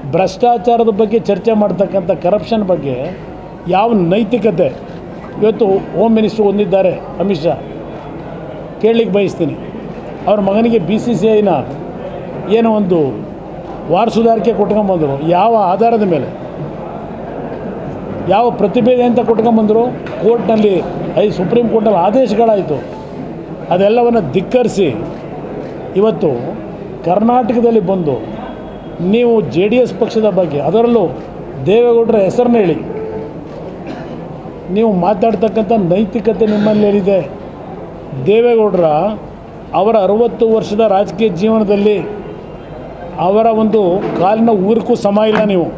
ಭ್ರಷ್ಟಾಚಾರದ ಬಗ್ಗೆ ಚರ್ಚೆ ಮಾಡ್ತಕ್ಕಂಥ ಕರಪ್ಷನ್ ಬಗ್ಗೆ ಯಾವ ನೈತಿಕತೆ ಇವತ್ತು ಹೋಮ್ ಮಿನಿಸ್ಟ್ರು ಹೊಂದಿದ್ದಾರೆ ಅಮಿತ್ ಶಾ ಕೇಳಲಿಕ್ಕೆ ಬಯಸ್ತೀನಿ ಅವ್ರ ಮಗನಿಗೆ ಬಿ ಸಿ ಸಿ ಐನ ಏನೋ ಒಂದು ವಾರ ಸುಧಾರಿಕೆ ಕೊಟ್ಕೊಂಬಂದರು ಯಾವ ಆಧಾರದ ಮೇಲೆ ಯಾವ ಪ್ರತಿಭೆ ಅಂತ ಕೊಟ್ಕೊಂಬಂದರು ಕೋರ್ಟ್ನಲ್ಲಿ ಐ ಸುಪ್ರೀಂ ಕೋರ್ಟಲ್ಲಿ ಆದೇಶಗಳಾಯಿತು ಅದೆಲ್ಲವನ್ನು ಧಿಕ್ಕರಿಸಿ ಇವತ್ತು ಕರ್ನಾಟಕದಲ್ಲಿ ಬಂದು ನೀವು ಜೆ ಡಿ ಎಸ್ ಪಕ್ಷದ ಬಗ್ಗೆ ಅದರಲ್ಲೂ ದೇವೇಗೌಡರ ಹೆಸರನ್ನ ಹೇಳಿ ನೀವು ಮಾತಾಡ್ತಕ್ಕಂಥ ನೈತಿಕತೆ ನಿಮ್ಮಲ್ಲಿ ಏನಿದೆ ದೇವೇಗೌಡರ ಅವರ ಅರುವತ್ತು ವರ್ಷದ ರಾಜಕೀಯ ಜೀವನದಲ್ಲಿ ಅವರ ಒಂದು ಕಾಲಿನ ಊರಕ್ಕೂ ಸಮ ಇಲ್ಲ ನೀವು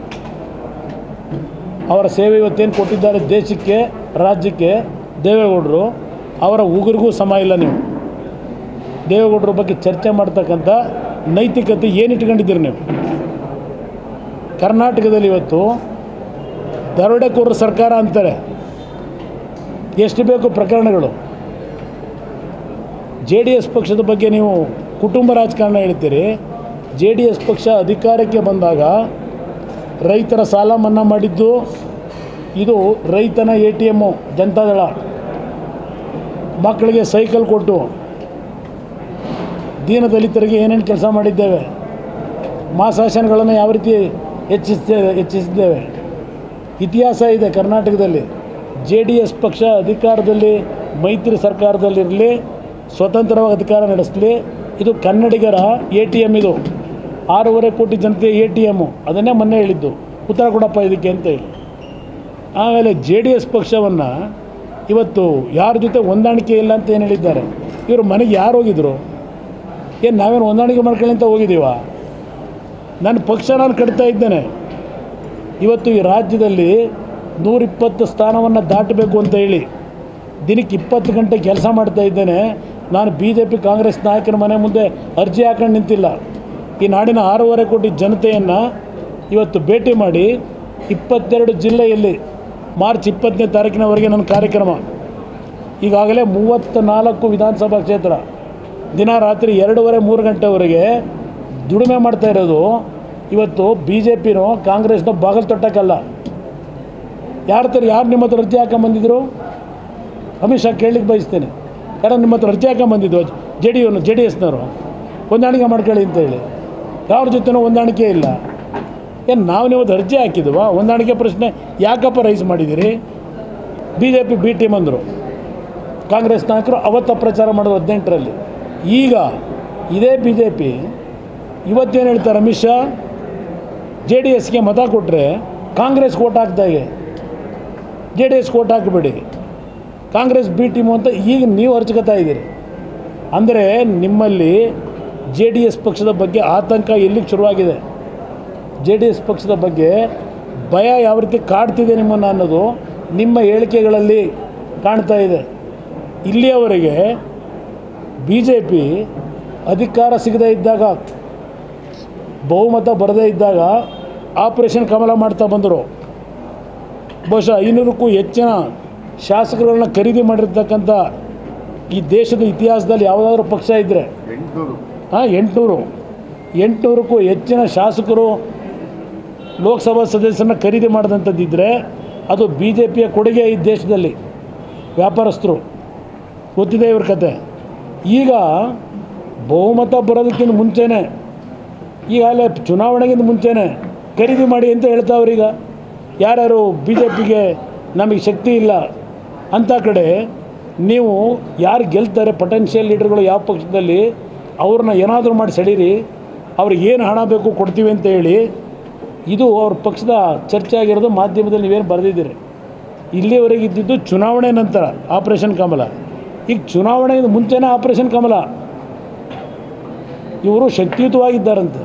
ಅವರ ಸೇವೆ ಇವತ್ತೇನು ಕೊಟ್ಟಿದ್ದಾರೆ ದೇಶಕ್ಕೆ ರಾಜ್ಯಕ್ಕೆ ದೇವೇಗೌಡರು ಅವರ ಉಗುರಿಗೂ ಸಮ ಇಲ್ಲ ನೀವು ದೇವೇಗೌಡರ ಬಗ್ಗೆ ಚರ್ಚೆ ಮಾಡ್ತಕ್ಕಂಥ ನೈತಿಕತೆ ಏನು ಇಟ್ಕೊಂಡಿದ್ದೀರಿ ನೀವು ಕರ್ನಾಟಕದಲ್ಲಿ ಇವತ್ತು ದರೋಡೆಕೋರರ ಸರ್ಕಾರ ಅಂತಾರೆ ಎಷ್ಟು ಬೇಕು ಪ್ರಕರಣಗಳು ಜೆ ಡಿ ಎಸ್ ಪಕ್ಷದ ಬಗ್ಗೆ ನೀವು ಕುಟುಂಬ ರಾಜಕಾರಣ ಹೇಳ್ತೀರಿ ಜೆ ಡಿ ಎಸ್ ಪಕ್ಷ ಅಧಿಕಾರಕ್ಕೆ ಬಂದಾಗ ರೈತರ ಸಾಲ ಮನ್ನಾ ಮಾಡಿದ್ದು ಇದು ರೈತನ ಎ ಟಿ ಎಮ್ಮು ಜನತಾದಳ ಮಕ್ಕಳಿಗೆ ಸೈಕಲ್ ಕೊಟ್ಟು ದೀನದಲಿತರಿಗೆ ಏನೇನು ಕೆಲಸ ಮಾಡಿದ್ದೇವೆ ಮಾಸಾಶನಗಳನ್ನು ಯಾವ ರೀತಿ ಹೆಚ್ಚಿಸ್ತೇವೆ ಹೆಚ್ಚಿಸಿದ್ದೇವೆ ಇತಿಹಾಸ ಇದೆ ಕರ್ನಾಟಕದಲ್ಲಿ ಜೆ ಡಿ ಎಸ್ ಪಕ್ಷ ಅಧಿಕಾರದಲ್ಲಿ ಮೈತ್ರಿ ಸರ್ಕಾರದಲ್ಲಿರಲಿ ಸ್ವತಂತ್ರವಾಗಿ ಅಧಿಕಾರ ನಡೆಸಲಿ ಇದು ಕನ್ನಡಿಗರ ಎ ಟಿ ಎಮ್ ಇದು ಆರೂವರೆ ಕೋಟಿ ಜನತೆ ಎ ಟಿ ಎಮ್ಮು ಅದನ್ನೇ ಮೊನ್ನೆ ಹೇಳಿದ್ದು ಉತ್ತರ ಕೊಡಪ್ಪ ಇದಕ್ಕೆ ಅಂತ ಹೇಳಿ ಆಮೇಲೆ ಜೆ ಡಿ ಎಸ್ ಪಕ್ಷವನ್ನು ಇವತ್ತು ಯಾರ ಜೊತೆ ಹೊಂದಾಣಿಕೆ ಇಲ್ಲ ಅಂತ ಏನು ಹೇಳಿದ್ದಾರೆ ಇವರು ಮನೆಗೆ ಯಾರು ಹೋಗಿದ್ರು ಏನು ನಾವೇನು ಹೊಂದಾಣಿಕೆ ಮಾಡ್ಕೊಳ್ಳಿ ಅಂತ ಹೋಗಿದ್ದೀವ ನನ್ನ ಪಕ್ಷ ನಾನು ಕಟ್ತಾ ಇದ್ದೇನೆ ಇವತ್ತು ಈ ರಾಜ್ಯದಲ್ಲಿ ನೂರಿಪ್ಪತ್ತು ಸ್ಥಾನವನ್ನು ದಾಟಬೇಕು ಅಂತ ಹೇಳಿ ದಿನಕ್ಕೆ ಇಪ್ಪತ್ತು ಗಂಟೆ ಕೆಲಸ ಮಾಡ್ತಾ ಇದ್ದೇನೆ ನಾನು ಬಿ ಜೆ ಪಿ ಕಾಂಗ್ರೆಸ್ ನಾಯಕರ ಮನೆ ಮುಂದೆ ಅರ್ಜಿ ಹಾಕೊಂಡು ನಿಂತಿಲ್ಲ ಈ ನಾಡಿನ ಆರೂವರೆ ಕೋಟಿ ಜನತೆಯನ್ನು ಇವತ್ತು ಭೇಟಿ ಮಾಡಿ ಇಪ್ಪತ್ತೆರಡು ಜಿಲ್ಲೆಯಲ್ಲಿ ಮಾರ್ಚ್ ಇಪ್ಪತ್ತನೇ ತಾರೀಕಿನವರೆಗೆ ನನ್ನ ಕಾರ್ಯಕ್ರಮ ಈಗಾಗಲೇ ಮೂವತ್ತ ನಾಲ್ಕು ವಿಧಾನಸಭಾ ಕ್ಷೇತ್ರ ದಿನ ರಾತ್ರಿ ಎರಡೂವರೆ ಮೂರು ಗಂಟೆವರೆಗೆ ದುಡಿಮೆ ಮಾಡ್ತಾ ಇರೋದು ಇವತ್ತು ಬಿ ಜೆ ಪಿನೋ ಕಾಂಗ್ರೆಸ್ನೋ ಬಾಗಲ್ ತೊಟ್ಟಕ್ಕಲ್ಲ ಯಾರ ಹತ್ರ ಯಾರು ನಿಮ್ಮ ಹತ್ರ ಅರ್ಜಿ ಹಾಕೊಂಬಂದಿದ್ರು ಅಮಿತ್ ಶಾ ಕೇಳಲಿಕ್ಕೆ ಬಯಸ್ತೇನೆ ಯಾರು ನಿಮ್ಮ ಹತ್ರ ಅರ್ಜಿ ಹಾಕೊಂಬಂದಿದ್ದು ಜೆ ಡಿ ಯುನು ಜೆ ಡಿ ಎಸ್ನವರು ಹೊಂದಾಣಿಕೆ ಮಾಡ್ಕೊಳ್ಳಿ ಅಂತ ಹೇಳಿ ಯಾರ ಜೊತೆನೂ ಹೊಂದಾಣಿಕೆ ಇಲ್ಲ ಏನು ನಾವು ನೀವು ಅರ್ಜಿ ಹಾಕಿದ್ವಾ ಹೊಂದಾಣಿಕೆ ಪ್ರಶ್ನೆ ಯಾಕಪ್ಪ ರೈಸ್ ಮಾಡಿದ್ದೀರಿ B J P B team ಅಂದರು ಕಾಂಗ್ರೆಸ್ ನಾಯಕರು ಅವತ್ತ ಪ್ರಚಾರ ಮಾಡೋದು ಹದಿನೆಂಟರಲ್ಲಿ ಈಗ ಇದೇ ಬಿ ಜೆ ಪಿ ಇವತ್ತೇನು ಹೇಳ್ತಾರೆ ಅಮಿತ್ ಶಾ ಜೆ ಡಿ ಎಸ್ಗೆ ಮತ ಕೊಟ್ಟರೆ ಕಾಂಗ್ರೆಸ್ ಓಟ್ ಹಾಕ್ದಾಗೆ ಜೆ ಡಿ ಎಸ್ ಓಟ್ ಹಾಕಬೇಡಿ ಕಾಂಗ್ರೆಸ್ ಬಿ ಟೀಮು ಅಂತ ಈಗ ನೀವು ಹರ್ಚ್ಕೊತಾ ಇದ್ದೀರಿ ಅಂದರೆ ನಿಮ್ಮಲ್ಲಿ ಜೆ ಡಿ ಎಸ್ ಪಕ್ಷದ ಬಗ್ಗೆ ಆತಂಕ ಎಲ್ಲಿಗೆ ಶುರುವಾಗಿದೆ ಜೆ ಡಿ ಎಸ್ ಪಕ್ಷದ ಬಗ್ಗೆ ಭಯ ಯಾವ ರೀತಿ ಕಾಡ್ತಿದೆ ನಿಮ್ಮನ್ನು ಅನ್ನೋದು ನಿಮ್ಮ ಹೇಳಿಕೆಗಳಲ್ಲಿ ಕಾಣ್ತಾ ಇದೆ ಇಲ್ಲಿಯವರೆಗೆ ಬಿ ಜೆ ಪಿ ಅಧಿಕಾರ ಸಿಗದೇ ಇದ್ದಾಗ ಬಹುಮತ ಬರದೇ ಇದ್ದಾಗ ಆಪರೇಷನ್ ಕಮಲ ಮಾಡ್ತಾ ಬಂದರು ಬಹುಶಃ ಐನೂರಕ್ಕೂ ಹೆಚ್ಚಿನ ಶಾಸಕರುಗಳನ್ನ ಖರೀದಿ ಮಾಡಿರ್ತಕ್ಕಂಥ ಈ ದೇಶದ ಇತಿಹಾಸದಲ್ಲಿ ಯಾವುದಾದ್ರೂ ಪಕ್ಷ ಇದ್ದರೆ ಎಂಟುನೂರು ಹಾಂ ಎಂಟುನೂರು ಎಂಟುನೂರಕ್ಕೂ ಹೆಚ್ಚಿನ ಶಾಸಕರು ಲೋಕಸಭಾ ಸದಸ್ಯರನ್ನ ಖರೀದಿ ಮಾಡಿದಂಥದ್ದಿದ್ದರೆ ಅದು ಬಿ ಜೆ ಪಿಯ ಕೊಡುಗೆ ಈ ದೇಶದಲ್ಲಿ ವ್ಯಾಪಾರಸ್ಥರು ಗೊತ್ತಿದೆ ಇವ್ರ ಕತೆ ಈಗ ಬಹುಮತ ಬರೋದಕ್ಕಿಂತ ಮುಂಚೆನೇ ಈಗಾಗಲೇ ಚುನಾವಣೆಗಿಂತ ಮುಂಚೆನೇ ಖರೀದಿ ಮಾಡಿ ಅಂತ ಹೇಳ್ತಾವ್ರೀಗ ಯಾರ್ಯಾರು ಬಿ ಜೆ ಪಿಗೆ ನಮಗೆ ಶಕ್ತಿ ಇಲ್ಲ ಅಂಥ ಕಡೆ ನೀವು ಯಾರು ಗೆಲ್ತಾರೆ ಪೊಟೆನ್ಷಿಯಲ್ ಲೀಡರ್ಗಳು ಯಾವ ಪಕ್ಷದಲ್ಲಿ ಅವ್ರನ್ನ ಏನಾದರೂ ಮಾಡಿ ಸೆಳೀರಿ ಅವ್ರಿಗೆ ಏನು ಹಣ ಬೇಕು ಕೊಡ್ತೀವಿ ಅಂತ ಹೇಳಿ ಇದು ಅವ್ರ ಪಕ್ಷದ ಚರ್ಚೆ ಆಗಿರೋದು ಮಾಧ್ಯಮದಲ್ಲಿ ನೀವೇನು ಬರೆದಿದ್ದೀರಿ ಇಲ್ಲಿವರೆಗೆ ಇದ್ದಿದ್ದು ಚುನಾವಣೆ ನಂತರ ಆಪರೇಷನ್ ಕಮಲ ಈಗ ಚುನಾವಣೆಯಿಂದ ಮುಂಚೆನೇ ಆಪರೇಷನ್ ಕಮಲ ಇವರು ಶಕ್ತಿಯುತವಾಗಿದ್ದಾರಂತೆ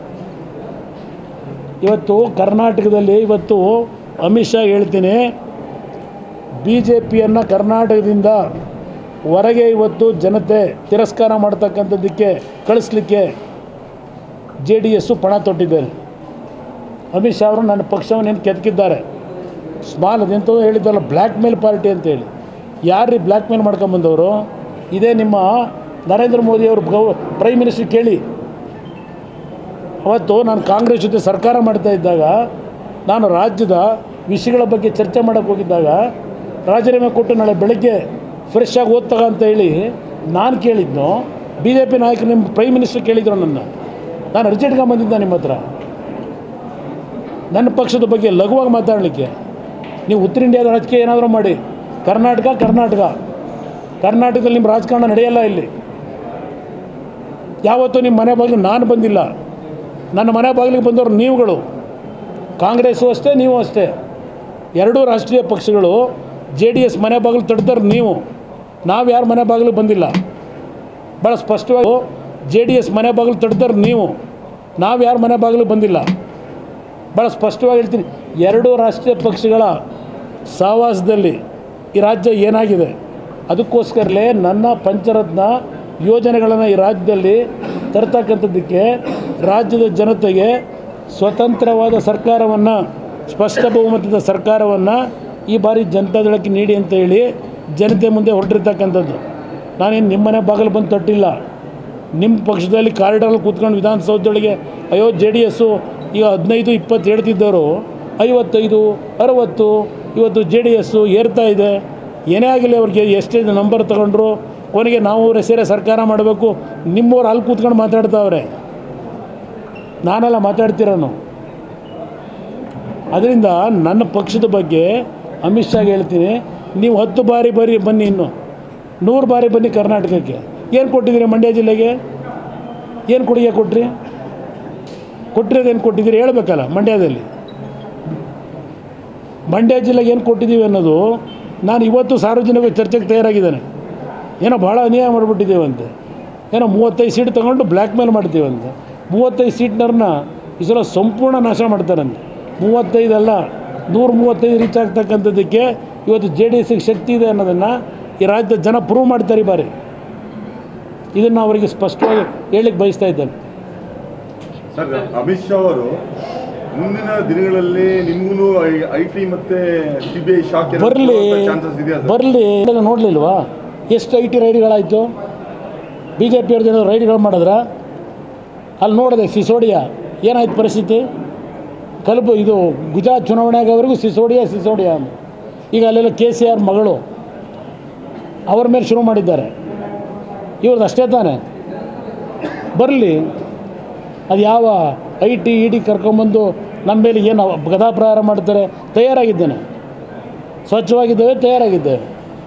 ಇವತ್ತು ಕರ್ನಾಟಕದಲ್ಲಿ ಇವತ್ತು ಅಮಿತ್ ಶಾ ಹೇಳ್ತೀನಿ ಬಿ ಜೆ ಪಿಯನ್ನು ಕರ್ನಾಟಕದಿಂದ ಹೊರಗೆ ಇವತ್ತು ಜನತೆ ತಿರಸ್ಕಾರ ಮಾಡ್ತಕ್ಕಂಥದ್ದಕ್ಕೆ ಕಳಿಸ್ಲಿಕ್ಕೆ ಜೆ ಡಿ ಎಸ್ಸು ಪಣ ತೊಟ್ಟಿದ್ದಾರೆ ಅಮಿತ್ ಶಾ ಅವರು ನನ್ನ ಪಕ್ಷವನ್ನು ಏನು ಕೆದಕಿದ್ದಾರೆ ಸ್ಮಾಲ್ ಅದೆಂಥದ್ದು ಹೇಳಿದ್ದಲ್ಲ ಬ್ಲ್ಯಾಕ್ ಮೇಲ್ ಪಾರ್ಟಿ ಅಂತೇಳಿ ಯಾರ್ರೀ ಬ್ಲ್ಯಾಕ್ ಮೇಲ್ ಮಾಡ್ಕೊಂಬಂದವರು ಇದೇ ನಿಮ್ಮ ನರೇಂದ್ರ ಮೋದಿಯವರು ಗೌ ಪ್ರೈಮ್ ಮಿನಿಸ್ಟ್ರ್ ಕೇಳಿ ಅವತ್ತು ನಾನು ಕಾಂಗ್ರೆಸ್ ಜೊತೆ ಸರ್ಕಾರ ಮಾಡ್ತಾ ಇದ್ದಾಗ ನಾನು ರಾಜ್ಯದ ವಿಷಯಗಳ ಬಗ್ಗೆ ಚರ್ಚೆ ಮಾಡೋಕ್ಕೆ ಹೋಗಿದ್ದಾಗ ರಾಜೀನಾಮೆ ಕೊಟ್ಟು ನಾಳೆ ಬೆಳಗ್ಗೆ ಫ್ರೆಶ್ ಆಗಿ ಓದ್ತಗ ಅಂತ ಹೇಳಿ ನಾನು ಕೇಳಿದ್ನು ಬಿ ಜೆ ಪಿ ನಾಯಕರು ನಿಮ್ಮ ಪ್ರೈಮ್ ಮಿನಿಸ್ಟರ್ ಕೇಳಿದ್ರು ನನ್ನ ನಾನು ಅರ್ಜಿ ಇಟ್ಕೊಂಬಂದಿದ್ದೆ ನಿಮ್ಮ ಹತ್ರ ನನ್ನ ಪಕ್ಷದ ಬಗ್ಗೆ ಲಘುವಾಗಿ ಮಾತಾಡಲಿಕ್ಕೆ ನೀವು ಉತ್ತರ ಇಂಡಿಯಾದ ರಾಜಕೀಯ ಏನಾದರೂ ಮಾಡಿ ಕರ್ನಾಟಕ ಕರ್ನಾಟಕ ಕರ್ನಾಟಕದಲ್ಲಿ ನಿಮ್ಮ ರಾಜಕಾರಣ ನಡೆಯಲ್ಲ ಇಲ್ಲಿ ಯಾವತ್ತೂ ನಿಮ್ಮ ಮನೆ ಬಾಗಿಲು ನಾನು ಬಂದಿಲ್ಲ ನನ್ನ ಮನೆ ಬಾಗಿಲಿಗೆ ಬಂದವರು ನೀವುಗಳು ಕಾಂಗ್ರೆಸ್ಸು ಅಷ್ಟೇ ನೀವು ಅಷ್ಟೇ ಎರಡೂ ರಾಷ್ಟ್ರೀಯ ಪಕ್ಷಗಳು ಜೆ ಡಿ ಎಸ್ ಮನೆ ಬಾಗಿಲು ತಡೆದವ್ರು ನೀವು ನಾವು ಯಾರ ಮನೆ ಬಾಗಿಲಿಗೆ ಬಂದಿಲ್ಲ ಭಾಳ ಸ್ಪಷ್ಟವಾಗಿ ಜೆ ಡಿ ಎಸ್ ಮನೆ ಬಾಗಿಲು ತಡೆದವ್ರು ನೀವು ನಾವು ಯಾರ ಮನೆ ಬಾಗಿಲಿಗೆ ಬಂದಿಲ್ಲ ಭಾಳ ಸ್ಪಷ್ಟವಾಗಿ ಹೇಳ್ತೀನಿ ಎರಡೂ ರಾಷ್ಟ್ರೀಯ ಪಕ್ಷಗಳ ಸಹವಾಸದಲ್ಲಿ ಈ ರಾಜ್ಯ ಏನಾಗಿದೆ ಅದಕ್ಕೋಸ್ಕರಲೇ ನನ್ನ ಪಂಚರತ್ನ ಯೋಜನೆಗಳನ್ನು ಈ ರಾಜ್ಯದಲ್ಲಿ ತರ್ತಕ್ಕಂಥದ್ದಕ್ಕೆ ರಾಜ್ಯದ ಜನತೆಗೆ ಸ್ವತಂತ್ರವಾದ ಸರ್ಕಾರವನ್ನು ಸ್ಪಷ್ಟ ಬಹುಮತದ ಸರ್ಕಾರವನ್ನು ಈ ಬಾರಿ ಜನತಾದಳಕ್ಕೆ ನೀಡಿ ಅಂತ ಹೇಳಿ ಜನತೆ ಮುಂದೆ ಹೊರಟಿರ್ತಕ್ಕಂಥದ್ದು ನಾನೇನು ನಿಮ್ಮನೆ ಬಾಗಿಲು ಬಂದು ತಟ್ಟಿಲ್ಲ ನಿಮ್ಮ ಪಕ್ಷದಲ್ಲಿ ಕಾರಿಡಾರಲ್ಲಿ ಕೂತ್ಕೊಂಡು ವಿಧಾನಸೌಧದೊಳಗೆ ಅಯ್ಯೋ ಜೆ ಡಿ ಎಸ್ಸು ಈಗ ಹದಿನೈದು ಇಪ್ಪತ್ತು ಹೇಳ್ತಿದ್ದವರು ಐವತ್ತೈದು ಅರವತ್ತು ಇವತ್ತು ಜೆ ಡಿ ಎಸ್ಸು ಏರ್ತಾ ಇದೆ ಏನೇ ಆಗಿಲ್ಲ ಅವ್ರಿಗೆ ಎಷ್ಟೇ ನಂಬರ್ ತಗೊಂಡ್ರು ಅವನಿಗೆ ನಾವು ಅವರ ಸೇರಿ ಸರ್ಕಾರ ಮಾಡಬೇಕು ನಿಮ್ಮವ್ರು ಅಲ್ಲಿ ಕೂತ್ಕೊಂಡು ಮಾತಾಡ್ತಾವ್ರೆ ನಾನೆಲ್ಲ ಮಾತಾಡ್ತಿರೋನು ಅದರಿಂದ ನನ್ನ ಪಕ್ಷದ ಬಗ್ಗೆ ಅಮಿತ್ ಶಾಗೆ ಹೇಳ್ತೀನಿ ನೀವು ಹತ್ತು ಬಾರಿ ಬರಿ ಬನ್ನಿ ಇನ್ನು ನೂರು ಬಾರಿ ಬನ್ನಿ ಕರ್ನಾಟಕಕ್ಕೆ ಏನು ಕೊಟ್ಟಿದ್ದೀರಿ ಮಂಡ್ಯ ಜಿಲ್ಲೆಗೆ ಏನು ಕೊಡುಗೆ ಕೊಟ್ರಿ ಕೊಟ್ಟಿರೋದೇನು ಕೊಟ್ಟಿದ್ದೀರಿ ಹೇಳ್ಬೇಕಲ್ಲ ಮಂಡ್ಯದಲ್ಲಿ ಮಂಡ್ಯ ಜಿಲ್ಲೆಗೆ ಏನು ಕೊಟ್ಟಿದ್ದೀವಿ ಅನ್ನೋದು ನಾನು ಇವತ್ತು ಸಾರ್ವಜನಿಕ ಚರ್ಚೆಗೆ ತಯಾರಾಗಿದ್ದೇನೆ ಏನೋ ಭಾಳ ಅನ್ಯಾಯ ಮಾಡಿಬಿಟ್ಟಿದ್ದೀವಂತೆ ಏನೋ ಮೂವತ್ತೈದು ಸೀಟ್ ತೊಗೊಂಡು ಬ್ಲ್ಯಾಕ್ ಮೇಲ್ ಮಾಡ್ತೀವಂತೆ ಮೂವತ್ತೈದು ಸೀಟ್ನವ್ರನ್ನ ಈ ಸಲ ಸಂಪೂರ್ಣ ನಾಶ ಮಾಡ್ತಾರಂತೆ ಮೂವತ್ತೈದಲ್ಲ ನೂರ ಮೂವತ್ತೈದು ರೀಚ್ ಆಗ್ತಕ್ಕಂಥದ್ದಕ್ಕೆ ಇವತ್ತು ಜೆ ಡಿ ಎಸ್ಗೆ ಶಕ್ತಿ ಇದೆ ಅನ್ನೋದನ್ನು ಈ ರಾಜ್ಯದ ಜನ ಪ್ರೂವ್ ಮಾಡ್ತಾರೆ ಈ ಬಾರಿ ಇದನ್ನು ಅವರಿಗೆ ಸ್ಪಷ್ಟವಾಗಿ ಹೇಳಲಿಕ್ಕೆ ಬಯಸ್ತಾ ಇದ್ದೇನೆ ಸರ್ ಅಮಿತ್ ಶಾ ಅವರು ಮುಂದಿನ ದಿನಗಳಲ್ಲಿ ನಿಮ್ಗೂ ಐ ಟಿ ಮತ್ತೆ ಸಿಬಿಐ ಶಾಕ್ ಬರಲಿ ಚಾನ್ಸಸ್ ಇದೆಯಾ ಸರ್ ಬರಲಿ ನೋಡಲಿಲ್ವಾ ಎಷ್ಟು ಐ ಟಿ ರೈಡ್ಗಳಾಯಿತು ಬಿ ಜೆ ಪಿಯವ್ರದ್ದು ಏನೋ ರೈಡ್ಗಳು ಮಾಡಿದ್ರ ಅಲ್ಲಿ ನೋಡಿದೆ ಸಿಸೋಡಿಯಾ ಏನಾಯ್ತು ಪರಿಸ್ಥಿತಿ ಕಲಬು ಇದು ಗುಜರಾತ್ ಚುನಾವಣೆಗಾವರೆಗೂ ಸಿಸೋಡಿಯಾ ಸಿಸೋಡಿಯಾ ಅಂತ ಈಗ ಅಲ್ಲೆಲ್ಲ ಕೆ ಸಿ ಆರ್ ಮಗಳು ಅವ್ರ ಮೇಲೆ ಶುರು ಮಾಡಿದ್ದಾರೆ ಇವ್ರದ್ದು ಅಷ್ಟೇ ತಾನೆ ಬರಲಿ ಅದು ಯಾವ ಐ ಟಿ ಇ ಡಿ ಕರ್ಕೊಂಬಂದು ನಮ್ಮ ಮೇಲೆ ಏನು ಗದಾಪ್ರಹಾರ ಮಾಡ್ತಾರೆ ತಯಾರಾಗಿದ್ದೇನೆ ಸ್ವಚ್ಛವಾಗಿದ್ದೇವೆ ತಯಾರಾಗಿದ್ದೇವೆ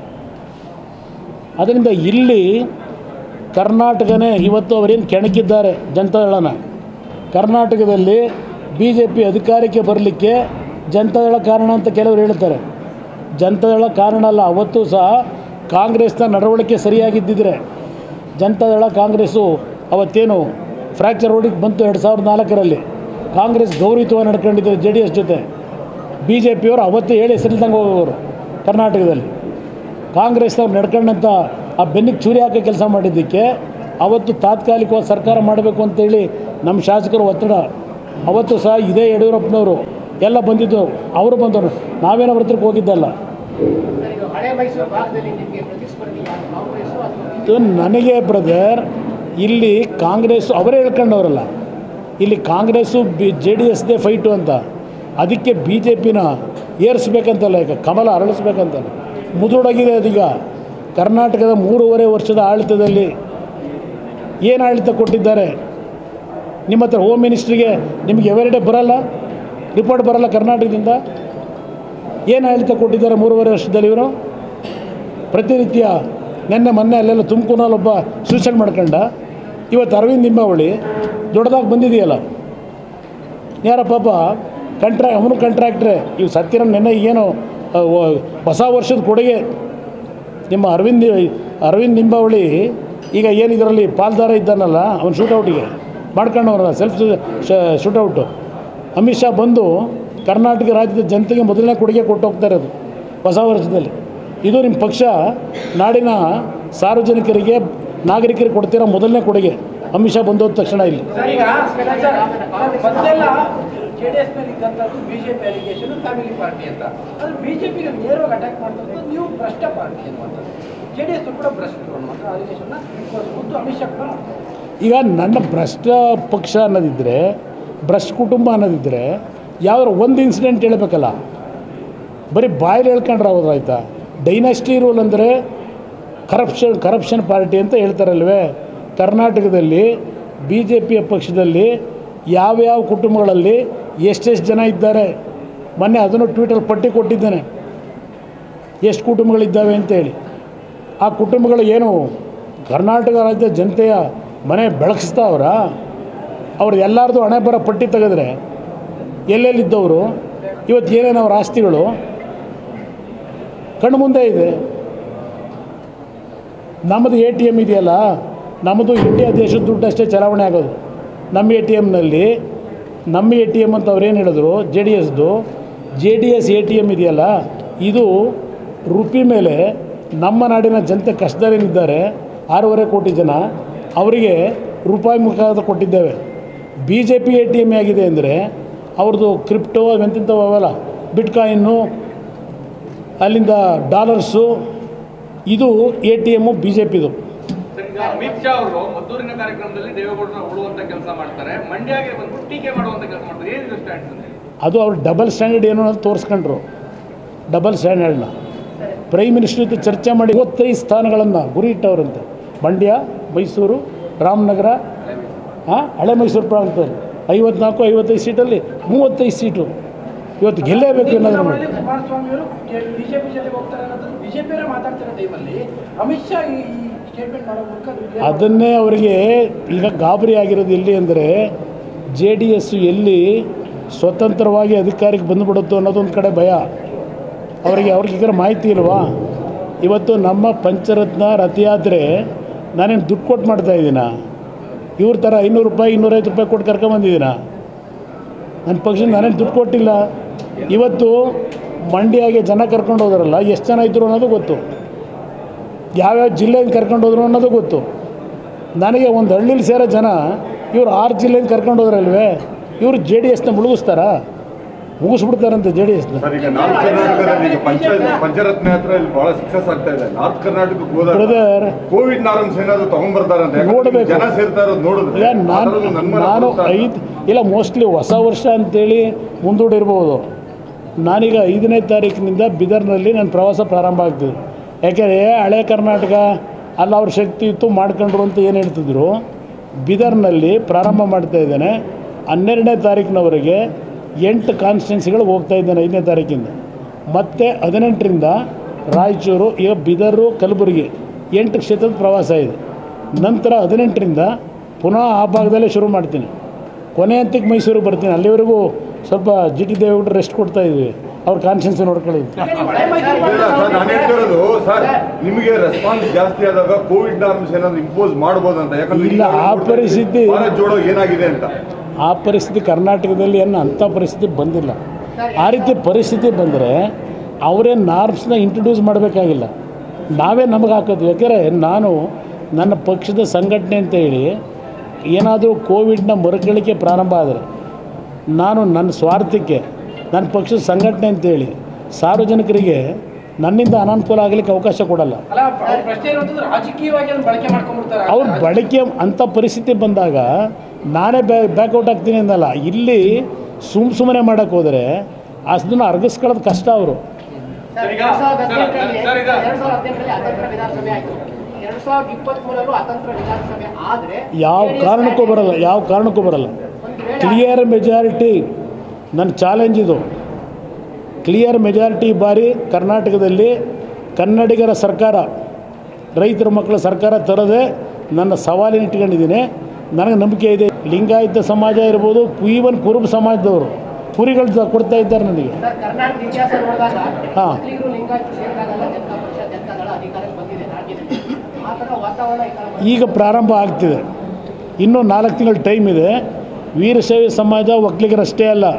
ಅದರಿಂದ ಇಲ್ಲಿ ಕರ್ನಾಟಕನೇ ಇವತ್ತು ಅವರೇನು ಕೆಣಕಿದ್ದಾರೆ ಜನತಾದಳನ ಕರ್ನಾಟಕದಲ್ಲಿ ಬಿ ಜೆ ಪಿ ಅಧಿಕಾರಕ್ಕೆ ಬರಲಿಕ್ಕೆ ಜನತಾದಳ ಕಾರಣ ಅಂತ ಕೆಲವರು ಹೇಳ್ತಾರೆ ಜನತಾದಳ ಕಾರಣ ಅಲ್ಲ ಅವತ್ತು ಸಹ ಕಾಂಗ್ರೆಸ್ನ ನಡವಳಿಕೆ ಸರಿಯಾಗಿದ್ದಿದ್ರೆ ಜನತಾದಳ ಕಾಂಗ್ರೆಸ್ಸು ಅವತ್ತೇನು ಫ್ರ್ಯಾಕ್ಚರ್ ರೋಡಿಗೆ ಬಂತು ಎರಡು ಸಾವಿರದ ನಾಲ್ಕರಲ್ಲಿ ಕಾಂಗ್ರೆಸ್ ಗೌರವಿತವಾಗಿ ನಡ್ಕೊಂಡಿದ್ದಾರೆ ಜೆ ಡಿ ಎಸ್ ಜೊತೆ ಬಿ ಜೆ ಪಿಯವರು ಅವತ್ತೇ ಹೇಳಿ ಹೆಸರಿಲ್ದಂಗೆ ಹೋಗೋರು ಕರ್ನಾಟಕದಲ್ಲಿ ಕಾಂಗ್ರೆಸ್ನವ್ರು ನಡ್ಕೊಂಡಂಥ ಆ ಬೆನ್ನಿಗೆ ಚೂರಿ ಹಾಕೋ ಕೆಲಸ ಮಾಡಿದ್ದಕ್ಕೆ ಅವತ್ತು ತಾತ್ಕಾಲಿಕವಾಗಿ ಸರ್ಕಾರ ಮಾಡಬೇಕು ಅಂತೇಳಿ ನಮ್ಮ ಶಾಸಕರು ಒತ್ತಡ ಅವತ್ತು ಸಹ ಇದೇ ಯಡಿಯೂರಪ್ಪನವರು ಎಲ್ಲ ಬಂದಿದ್ದು ಅವರು ಬಂದವರು ನಾವೇನೋ ಅವ್ರ ಹತ್ರಕ್ಕೆ ಹೋಗಿದ್ದಲ್ಲ ಸರ್, ಇದು ಹಳೆ ಮೈಸೂರು ಭಾಗದಲ್ಲಿ ನಿಮಗೆ ಪ್ರತಿಸ್ಪರ್ಧಿ ಯಾರು ಕಾಂಗ್ರೆಸ್ಸು ಅಥವಾ ಇದು ನನಗೆ ಬ್ರದರ್ ಇಲ್ಲಿ ಕಾಂಗ್ರೆಸ್ ಅವರೇ ಹೇಳ್ಕೊಂಡವರಲ್ಲ ಇಲ್ಲಿ ಕಾಂಗ್ರೆಸ್ಸು ಬಿ ಜೆ ಡಿ ಎಸ್ದೇ ಫೈಟು ಅಂತ ಅದಕ್ಕೆ ಬಿ ಜೆ ಪಿನ ಏರಿಸ್ಬೇಕಂತಲ್ಲ ಈಗ ಕಮಲ ಅರಳಿಸ್ಬೇಕಂತಲ್ಲ ಮುದುಡಾಗಿದೆ ಅದೀಗ ಕರ್ನಾಟಕದ ಮೂರುವರೆ ವರ್ಷದ ಆಡಳಿತದಲ್ಲಿ ಏನು ಆಡಳಿತ ಕೊಟ್ಟಿದ್ದಾರೆ ನಿಮ್ಮ ಹತ್ರ ಹೋಮ್ ಮಿನಿಸ್ಟ್ರಿಗೆ ನಿಮಗೆ ಎವರಿಡೇ ಬರಲ್ಲ ರಿಪೋರ್ಟ್ ಬರಲ್ಲ ಕರ್ನಾಟಕದಿಂದ ಏನು ಆಡಳಿತ ಕೊಟ್ಟಿದ್ದಾರೆ ಮೂರುವರೆ ವರ್ಷದಲ್ಲಿ ಇವರು ಪ್ರತಿನಿತ್ಯ ನಿನ್ನೆ ಮೊನ್ನೆ ಅಲ್ಲೆಲ್ಲ ತುಮಕೂರಲ್ಲಿ ಒಬ್ಬ ಸೂಸೈಡ್ ಮಾಡ್ಕೊಂಡ ಇವತ್ತು ಅರವಿಂದ್ ನಿಂಬಾವಳಿ ದೊಡ್ಡದಾಗಿ ಬಂದಿದೆಯಲ್ಲ ಯಾರ ಪಾಪ ಕಂಟ್ರಾ ಅವನು ಕಂಟ್ರಾಕ್ಟ್ರೆ ಇವು ಸತ್ತಿರ ನೆನ್ನೆ ಏನು ಆ, ವ- ಹೊಸ ವರ್ಷದ ಕೊಡುಗೆ ನಿಮ್ಮ ಅರವಿಂದ್ ಅರವಿಂದ್ ನಿಂಬಾವಳಿ ಈಗ ಏನು ಇದರಲ್ಲಿ ಪಾಲ್ದಾರ ಇದ್ದಾನಲ್ಲ ಅವನು ಶೂಟೌಟಿಗೆ ಮಾಡ್ಕೊಂಡವ್ರಲ್ಲ ಸೆಲ್ಫ್ ಶೂಟೌಟು ಅಮಿತ್ ಶಾ ಬಂದು ಕರ್ನಾಟಕ ರಾಜ್ಯದ ಜನತೆಗೆ ಮೊದಲನೇ ಕೊಡುಗೆ ಕೊಟ್ಟು ಹೋಗ್ತಾ ಇರೋದು ಹೊಸ ವರ್ಷದಲ್ಲಿ ಇದು ನಿಮ್ಮ ಪಕ್ಷ ನಾಡಿನ ಸಾರ್ವಜನಿಕರಿಗೆ ನಾಗರಿಕರಿಗೆ ಕೊಡ್ತಿರೋ ಮೊದಲನೇ ಕೊಡುಗೆ ಅಮಿತ್ ಶಾ ಬಂದೋದ ತಕ್ಷಣ ಇಲ್ಲಿ ಸರ್ ಈಗ ಸರ್, ಮೊದಲೆಲ್ಲ ಜೆ ಡಿ ಎಸ್ ಮೇಲೆ ಇದ್ದಂಥದ್ದು ಬಿಜೆಪಿ ಅಲಿಗೇಷನ್ ಫ್ಯಾಮಿಲಿ ಪಾರ್ಟಿ ಅಂತ ಅದು ಬಿಜೆಪಿಗೆ ನೇರವಾಗಿ ಅಟ್ಯಾಕ್ ಮಾಡ್ತದ್ದು ನೀವು ಭ್ರಷ್ಟ ಪಾರ್ಟಿ ಅನ್ನುವಂಥದ್ದು ಜೆ ಡಿ ಎಸ್ ಕೂಡ ಭ್ರಷ್ಟರು ಅನ್ನುವಂಥ ಅಲಿಗೇಷನ್ನ ಖುದ್ದು ಅಮಿತ್ ಶಾ ಕೂಡ ಮಾಡ್ತಾರೆ. ಈಗ ನನ್ನ ಭ್ರಷ್ಟ ಪಕ್ಷ ಅನ್ನೋದಿದ್ದರೆ ಭ್ರಷ್ಟ ಕುಟುಂಬ ಅನ್ನೋದಿದ್ದರೆ ಯಾವ್ದಾರು ಒಂದು ಇನ್ಸಿಡೆಂಟ್ ಹೇಳ್ಬೇಕಲ್ಲ ಬರೀ ಬಾಯಲ್ಲಿ ಹೇಳ್ಕೊಂಡ್ರೆ ಆಯ್ತಾ ಡೈನಾಸ್ಟಿ ರೂಲ್ ಅಂದರೆ ಕರಪ್ಷನ್ ಕರಪ್ಷನ್ ಪಾರ್ಟಿ ಅಂತ ಹೇಳ್ತಾರಲ್ವೇ ಕರ್ನಾಟಕದಲ್ಲಿ ಬಿ ಜೆ ಪಿಯ ಪಕ್ಷದಲ್ಲಿ ಯಾವ್ಯಾವ ಕುಟುಂಬಗಳಲ್ಲಿ ಎಷ್ಟೆಷ್ಟು ಜನ ಇದ್ದಾರೆ ಮೊನ್ನೆ ಅದನ್ನು ಟ್ವೀಟಲ್ಲಿ ಪಟ್ಟಿ ಕೊಟ್ಟಿದ್ದೇನೆ ಎಷ್ಟು ಕುಟುಂಬಗಳಿದ್ದಾವೆ ಅಂತೇಳಿ ಆ ಕುಟುಂಬಗಳು ಏನು ಕರ್ನಾಟಕ ರಾಜ್ಯದ ಜನತೆಯ ಮನೆ ಬೆಳಗಿಸ್ತಾವ್ರ ಅವ್ರು ಎಲ್ಲರದು ಹಣೆ ಬರೋ ಪಟ್ಟಿ ತೆಗೆದ್ರೆ ಎಲ್ಲೆಲ್ಲಿದ್ದವರು ಇವತ್ತು ಏನೇನು ಅವ್ರ ಆಸ್ತಿಗಳು ಕಣ್ಣು ಮುಂದೆ ಇದೆ ನಮ್ಮದು ಎ ಟಿ ಎಮ್ ಇದೆಯಲ್ಲ ನಮ್ಮದು ಇಂಡಿಯಾ ದೇಶದ ದುಡ್ಡು ಅಷ್ಟೇ ಚಲಾವಣೆ ಆಗೋದು ನಮ್ಮ ಎ ಟಿ ಎಮ್ನಲ್ಲಿ ನಮ್ಮ ಎ ಟಿ ಎಮ್ ಅಂತ ಅವ್ರೇನು ಹೇಳಿದ್ರು ಜೆ ಡಿ ಎಸ್ದು J D S A T M ಇದೆಯಲ್ಲ ಇದು ರುಪಿ ಮೇಲೆ ನಮ್ಮ ನಾಡಿನ ಜನತೆ ಕಷ್ಟದಲ್ಲಿದ್ದಾರೆ ಆರೂವರೆ ಕೋಟಿ ಜನ ಅವರಿಗೆ ರೂಪಾಯಿ ಮುಖಾಂತರ ಕೊಟ್ಟಿದ್ದೇವೆ B J P A T M ಆಗಿದೆ ಅಂದರೆ ಅವ್ರದ್ದು ಕ್ರಿಪ್ಟೋ ಅವೆಂತಿಂಥವು ಅವೆಲ್ಲ ಬಿಟ್ಕಾಯಿನ್ನು ಅಲ್ಲಿಂದ ಡಾಲರ್ಸು ಇದು A T M B J ಪಿದು ಸರ್, ಈಗ ಅಮಿತ್ ಶಾ ಅವರು ಮದ್ದೂರಿನ ಕಾರ್ಯಕ್ರಮದಲ್ಲಿ ದೇವೇಗೌಡರ ಉಳುವಂತ ಕೆಲಸ ಮಾಡ್ತಾರೆ ಮಂಡ್ಯಗೆ ಬಂದು ಟೀಕೆ ಮಾಡುವಂತ ಕೆಲಸ ಮಾಡ್ತಾರೆ ಏನಿದೆ ಸ್ಟ್ಯಾಂಡ್ ಅಂತ ಅದು ಅವ್ರು ಡಬಲ್ ಸ್ಟ್ಯಾಂಡರ್ಡ್ ಏನು ಅಂತ ತೋರಿಸ್ಕೊಂಡ್ರು ಡಬಲ್ ಸ್ಟ್ಯಾಂಡರ್ಡ್ನ ಪ್ರೈಮ್ ಮಿನಿಸ್ಟರ್ ಜೊತೆ ಚರ್ಚೆ ಮಾಡಿ ಇವತ್ತೈದು ಸ್ಥಾನಗಳನ್ನು ಗುರಿ ಇಟ್ಟವ್ರಂತೆ ಮಂಡ್ಯ ಮೈಸೂರು ರಾಮನಗರ ಹಾಂ ಹಳೆ ಮೈಸೂರು ಪ್ರಾಂತದಲ್ಲಿ ಐವತ್ನಾಲ್ಕು ಐವತ್ತೈದು ಸೀಟಲ್ಲಿ ಮೂವತ್ತೈದು ಸೀಟು ಇವತ್ತು ಗೆಲ್ಲೇಬೇಕು ಅನ್ನೋದ್ರ ಮೇಲೆ ಕುಮಾರಸ್ವಾಮಿ ಅವರು ಬಿಜೆಪಿ ಜೊತೆ ಹೋಗ್ತಾರೆ ಅನ್ನೋದು ಬಿಜೆಪಿಯವರೇ ಮಾತಾಡ್ತಿರೋ ಟೈಮಲ್ಲಿ ಅಮಿತ್ ಶಾ ಈ ಸ್ಟೇಟ್ಮೆಂಟ್ ಮಾಡೋ ಮೂಲಕ ಅದು clear ಅದನ್ನೇ ಅವರಿಗೆ ಈಗ ಗಾಬರಿ ಆಗಿರೋದು ಎಲ್ಲಿ ಅಂದರೆ ಜೆ ಡಿ ಎಸ್ಸು ಎಲ್ಲಿ ಸ್ವತಂತ್ರವಾಗಿ ಅಧಿಕಾರಕ್ಕೆ ಬಂದುಬಿಡುತ್ತೋ ಅನ್ನೋದೊಂದು ಕಡೆ ಭಯ ಅವರಿಗೆ ಅವ್ರಿಗೆ ಈಗ ಮಾಹಿತಿ ಇಲ್ವಾ ಇವತ್ತು ನಮ್ಮ ಪಂಚರತ್ನ ರಥಯಾತ್ರೆ ನಾನೇನು ದುಡ್ಡು ಕೊಟ್ಟು ಮಾಡ್ತಾ ಇದ್ದೀನ ಇವ್ರ ಥರ ಐನೂರು ರೂಪಾಯಿ ಇನ್ನೂರೈವತ್ತು ರೂಪಾಯಿ ಕೊಟ್ಟು ಕರ್ಕೊಂಬಂದಿದ್ದೀನ ನನ್ನ ಪಕ್ಷ ನಾನೇನು ದುಡ್ಡು ಕೊಟ್ಟಿಲ್ಲ ಇವತ್ತು ಮಂಡ್ಯಗೆ ಜನ ಕರ್ಕೊಂಡು ಹೋದ್ರಲ್ಲ ಎಷ್ಟು ಜನ ಇದ್ದರು ಅನ್ನೋದು ಗೊತ್ತು ಯಾವ್ಯಾವ ಜಿಲ್ಲೆಯಿಂದ ಕರ್ಕೊಂಡು ಹೋದ್ರು ಅನ್ನೋದು ಗೊತ್ತು ನನಗೆ ಒಂದು ಹಳ್ಳಿಲಿ ಸೇರೋ ಜನ ಇವ್ರು ಆರು ಜಿಲ್ಲೆಯಿಂದ ಕರ್ಕೊಂಡು ಹೋದ್ರಲ್ವೇ ಇವರು ಜೆ ಡಿ ಎಸ್ನ ಮುಳುಗಿಸ್ತಾರಾ ಮುಗಿಸ್ಬಿಡ್ತಾರಂತೆ ಜೆ ಡಿ ಎಸ್ನ ಸರ್ ಈಗ ನಾರ್ತ್ ಕರ್ನಾಟಕದಲ್ಲಿ ಈಗ ಪಂಚ ಪಂಚರತ್ನ ಯಾತ್ರೆ ಇಲ್ಲಿ ಬಹಳ ಸಕ್ಸಸ್ ಆಗ್ತಾ ಇದೆ ನಾರ್ತ್ ಕರ್ನಾಟಕಕ್ಕೆ ಹೋದಾಗ ಬ್ರದರ್ ಕೋವಿಡ್ ನಾರ್ಮ್ಸ್ ಏನಾದ್ರು ತಗೊಂಡ್ಬರ್ತಾರಂತ ಯಾಕಂದ್ರೆ ನೋಡ್ಬೇಕು. ಜನ ಸೇರ್ತಾ ಇರೋದು ನೋಡಿದ್ರೆ ಈಗ ನಾನು ಆ ಥರದ್ದು ನನ್ಮನೆ ನಾನು ಪ್ರೋತ್ಸಾಹ. ಐದು ಇಲ್ಲ ಮೋಸ್ಟ್ಲಿ ಹೊಸ ವರ್ಷ ಅಂತೇಳಿ ಮುಂದೂಡಿರ್ಬೋದು ನಾನೀಗ ಐದನೇ ತಾರೀಕಿನಿಂದ ಬಿದರ್ನಲ್ಲಿ ನನ್ನ ಪ್ರವಾಸ ಪ್ರಾರಂಭ ಆಗ್ತದೆ ಯಾಕೆಂದರೆ ಹಳೆ ಕರ್ನಾಟಕ ಅಲ್ಲಿ ಅವ್ರ ಶಕ್ತಿ ಇತ್ತು ಮಾಡ್ಕೊಂಡ್ರು ಅಂತ ಏನು ಹೇಳ್ತಿದ್ರು ಬಿದರ್ನಲ್ಲಿ ಪ್ರಾರಂಭ ಮಾಡ್ತಾ ಇದ್ದೇನೆ ಹನ್ನೆರಡನೇ ತಾರೀಕಿನವರೆಗೆ ಎಂಟು ಕಾನ್ಸ್ಟಿಟ್ಯೂನ್ಸಿಗಳು ಹೋಗ್ತಾ ಇದ್ದೇನೆ ಐದನೇ ತಾರೀಕಿಂದ ಮತ್ತು ಹದಿನೆಂಟರಿಂದ ರಾಯಚೂರು ಈಗ ಬಿದರು ಕಲಬುರಗಿ ಎಂಟು ಕ್ಷೇತ್ರದ ಪ್ರವಾಸ ಇದೆ ನಂತರ ಹದಿನೆಂಟರಿಂದ ಪುನಃ ಆ ಭಾಗದಲ್ಲೇ ಶುರು ಮಾಡ್ತೀನಿ ಕೊನೆ ಹಂತಕ್ಕೆ ಮೈಸೂರಿಗೆ ಬರ್ತೀನಿ ಅಲ್ಲಿವರೆಗೂ ಸ್ವಲ್ಪ ಜಿ ಟಿ ದೇವೇಗೌಡರು ರೆಸ್ಟ್ ಕೊಡ್ತಾ ಇದ್ವಿ ಅವ್ರ ಕಾನ್ಷಿಯನ್ಸ್ ನೋಡ್ಕೊಳ್ಳಿದ್ವಿ ಇಲ್ಲ ಸರ್ ನಾನು ಹೇಳ್ತಿರೋದು ಸರ್ ನಿಮಗೆ ರೆಸ್ಪಾನ್ಸ್ ಜಾಸ್ತಿ ಆದಾಗ ಕೋವಿಡ್ ನಾರ್ಮ್ಸ್ ಏನಾದ್ರು ಇಂಪೋಸ್ ಮಾಡ್ಬೋದಂತ ಯಾಕಂದ್ರೆ ಇಲ್ಲ, ಆ ಪರಿಸ್ಥಿತಿ- ಭಾರತ್ ಜೋಡೋ ಏನಾಗಿದೆ ಅಂತ ಆ ಪರಿಸ್ಥಿತಿ ಕರ್ನಾಟಕದಲ್ಲಿ ಏನು ಅಂಥ ಪರಿಸ್ಥಿತಿ ಬಂದಿಲ್ಲ ಆ ರೀತಿ ಪರಿಸ್ಥಿತಿ ಬಂದರೆ ಅವರೇ ನಾರ್ಮ್ಸ್ನ ಇಂಟ್ರೊಡ್ಯೂಸ್ ಮಾಡಬೇಕಾಗಿಲ್ಲ ನಾವೇ ನಮಗೆ ಹಾಕೋದು ಯಾಕೆಂದರೆ ನಾನು ನನ್ನ ಪಕ್ಷದ ಸಂಘಟನೆ ಅಂತ ಹೇಳಿ ಏನಾದರೂ ಕೋವಿಡ್ನ ಮರುಕಳಿಕೆ ಪ್ರಾರಂಭ ಆದರೆ ನಾನು ನನ್ನ ಸ್ವಾರ್ಥಕ್ಕೆ ನನ್ನ ಪಕ್ಷದ ಸಂಘಟನೆ ಅಂತೇಳಿ ಸಾರ್ವಜನಿಕರಿಗೆ ನನ್ನಿಂದ ಅನಾನುಕೂಲ ಆಗಲಿಕ್ಕೆ ಅವಕಾಶ ಕೊಡಲ್ಲ ಅಲ್ಲ ಅವ್ರ ಪ್ರಶ್ನೆ ಇರೋದು ರಾಜಕೀಯವಾಗಿ ಅದನ್ನ ಬಳಕೆ ಮಾಡ್ಕೊಂಡ್ಬಿಡ್ತಾರೆ ಅವ್ರ ಬಳಕೆ ಅಂಥ ಪರಿಸ್ಥಿತಿ ಬಂದಾಗ ನಾನೇ ಬ್ಯಾ ಬ್ಯಾಕೌಟ್ ಆಗ್ತೀನಿ ಅಂದಲ್ಲ ಇಲ್ಲಿ ಸುಮ್ಮ ಸುಮ್ಮನೆ ಮಾಡೋಕ್ಕೆ ಹೋದರೆ ಅದನ್ನು ಅರ್ಗಿಸ್ಕೊಳ್ಳೋದು ಕಷ್ಟ ಅವರು ಸರ್, ಈಗ- ಎರಡ್ ಸಾವಿರದ ಸರ್, ಹದಿನೆಂಟರಲ್ಲಿ ಸರ್, ಈಗ- ಎರಡ್ ಸಾವಿರದ ಹದಿನೆಂಟರಲ್ಲಿ ಅತಂತ್ರ ವಿಧಾನಸಭೆ ಆಯಿತು ಎರಡ್ ಸಾವಿರದ ಇಪ್ಪತ್ಮೂರಲ್ಲೂ ಅತಂತ್ರ ವಿಧಾನಸಭೆ ಆದರೆ ಯಾವ ಕಾರಣಕ್ಕೂ ಬರಲ್ಲ ಯಾವ ಕಾರಣಕ್ಕೂ ಬರಲ್ಲ ಒಂದು ವೇಳೆ ಕ್ಲಿಯರ್ ಮೆಜಾರಿಟಿ ನನ್ನ ಚಾಲೆಂಜ್ ಇದು ಕ್ಲಿಯರ್ ಮೆಜಾರಿಟಿ ಬಾರಿ ಕರ್ನಾಟಕದಲ್ಲಿ ಕನ್ನಡಿಗರ ಸರ್ಕಾರ ರೈತರ ಮಕ್ಕಳ ಸರ್ಕಾರ ತರದೆ ನನ್ನ ಸವಾಲಿನ ಇಟ್ಕೊಂಡಿದ್ದೀನಿ ನನಗೆ ನಂಬಿಕೆ ಇದೆ ಲಿಂಗಾಯತ ಸಮಾಜ ಇರ್ಬೋದು ಈವನ್ ಕುರುಬ ಸಮಾಜದವರು ಕುರಿಗಳು ತ- ಕೊಡ್ತಾ ಇದ್ದಾರೆ ನನಗೆ ಸರ್ ಕರ್ನಾಟಕದ ಇತಿಹಾಸ ನೋಡಿದಾಗ ಹಾ. ಮುಸ್ಲಿಗರು ಲಿಂಗಾಯತ ಸೇರಿದಾಗಲ್ಲ ಜನತಾ ಪಕ್ಷ ಜನತಾದಳ ಅಧಿಕಾರಕ್ಕೆ ಬಂದಿದೆ ರಾಜ್ಯದಲ್ಲಿ ಆ ಥರ ವಾತಾವರಣ ಈ ಥರ ಈಗ ಪ್ರಾರಂಭ ಆಗ್ತಿದೆ ಇನ್ನೂ ನಾಲ್ಕು ತಿಂಗಳು ಟೈಮ್ ಇದೆ ವೀರಶೈವ ಸಮಾಜ ಒಕ್ಕಲಿಗರಷ್ಟೇ ಅಲ್ಲ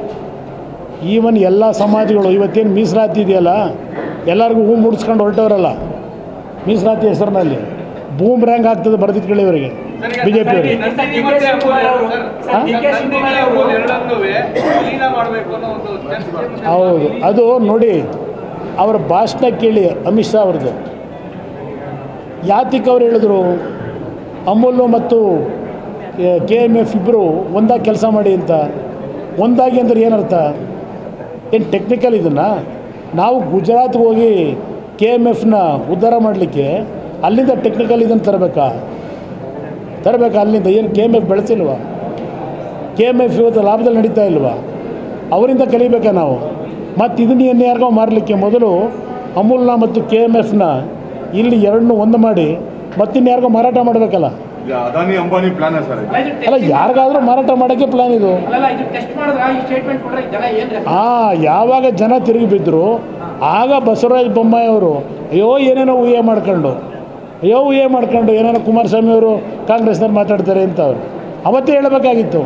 ಈವನ್ ಎಲ್ಲ ಸಮಾಜಗಳು ಇವತ್ತೇನು ಮೀಸಲಾತಿ ಇದೆಯಲ್ಲ ಎಲ್ಲರಿಗೂ ಹೂ ಮುಡಿಸ್ಕೊಂಡು ಹೊರಟವರಲ್ಲ ಮೀಸಲಾತಿ ಹೆಸರಿನಲ್ಲಿ ಬೂಮ್ ರ್ಯಾಂಕ್ ಆಗ್ತದೆ ಬರೆದಿಟ್ಕೊಳ್ಳಿ ಇವರಿಗೆ ಬಿ ಜೆ ಪಿಯವರಿಗೆ ನಂದಿನಿ ಮತ್ತೆ ಅಪ್ಪೋಲ್ ಎರಡು ಸರ್. ಹಾ? ನಂದಿನಿ ಅಪ್ಪೋಲ್ ಎರಡನ್ನೂ ವಿಲೀನ ಮಾಡಬೇಕು ಅನ್ನೋ ಒಂದು ಚರ್ಚೆ ಮುಂದೆ ಹೌದು ಅದು ನೋಡಿ ಅವರ ಭಾಷಣ ಕೇಳಿ ಅಮಿತ್ ಶಾ ಅವ್ರದ್ದು ಯಾತಿಕ್ ಅವ್ರು ಹೇಳಿದ್ರು ಅಮೂಲ್ ಮತ್ತು ಕೆ ಎಮ್ ಎಫ್ ಇಬ್ಬರು ಒಂದಾಗಿ ಕೆಲಸ ಮಾಡಿ ಅಂತ ಒಂದಾಗಿ ಅಂದ್ರೆ ಏನರ್ಥ ಏನು ಟೆಕ್ನಿಕಲ್ ಇದನ್ನು ನಾವು ಗುಜರಾತ್ಗೆ ಹೋಗಿ ಕೆ ಎಮ್ ಎಫ್ನ ಉದ್ಧಾರ ಮಾಡಲಿಕ್ಕೆ ಅಲ್ಲಿಂದ ಟೆಕ್ನಿಕಲ್ ಇದನ್ನು ತರಬೇಕಾ ತರಬೇಕಾ ಅಲ್ಲಿಂದ ಏನು ಕೆ ಎಮ್ ಎಫ್ ಬೆಳೆಸಿಲ್ವಾ ಕೆ ಎಮ್ ಎಫ್ ಇವತ್ತು ಲಾಭದಲ್ಲಿ ನಡೀತಾ ಇಲ್ವಾ ಅವರಿಂದ ಕಲಿಬೇಕಾ ನಾವು ಮತ್ತು ಇದನ್ನ ಏನು ಯಾರಿಗೋ ಮಾರಲಿಕ್ಕೆ ಮೊದಲು ಅಮೂಲ್ನ ಮತ್ತು ಕೆ ಎಮ್ ಎಫ್ನ ಇಲ್ಲಿ ಎರಡನ್ನೂ ಒಂದು ಮಾಡಿ ಮತ್ತಿನ್ನು ಯಾರಿಗೋ ಮಾರಾಟ ಮಾಡಬೇಕಲ್ಲ ಇದು ಅದಾನಿ ಅಂಬಾನಿ ಪ್ಲಾನ್ ಸರ್ ಇದು? ಅಲ್ಲ, ಇದು ಅಲ್ಲ testing- ಯಾರಿಗಾದ್ರೂ ಮಾರಾಟ ಮಾಡೋಕ್ಕೆ ಪ್ಲ್ಯಾನ್ ಇದು ಅಲ್ಲಲ್ಲ ಇದು ಟೆಸ್ಟ್ ಮಾಡಿದ್ರ ಈ ಸ್ಟೇಟ್ಮೆಂಟ್ ಕೊಟ್ರೆ ಜನ ಏನ್ response? ಆ ಯಾವಾಗ ಜನ ತಿರುಗಿ ಬಿದ್ದರು ಆಗ ಬಸವರಾಜ ಬೊಮ್ಮಾಯಿ ಅವರು ಅಯ್ಯೋ ಏನೇನೋ ಊಹೆ ಮಾಡ್ಕೊಂಡು ಅಯ್ಯೋ ಊಹೆ ಮಾಡ್ಕೊಂಡು ಏನೇನೋ ಕುಮಾರಸ್ವಾಮಿ ಅವರು ಕಾಂಗ್ರೆಸ್ನವ್ರು ಮಾತಾಡ್ತಾರೆ ಅಂತ ಅವರು ಅವತ್ತೇ ಹೇಳಬೇಕಾಗಿತ್ತು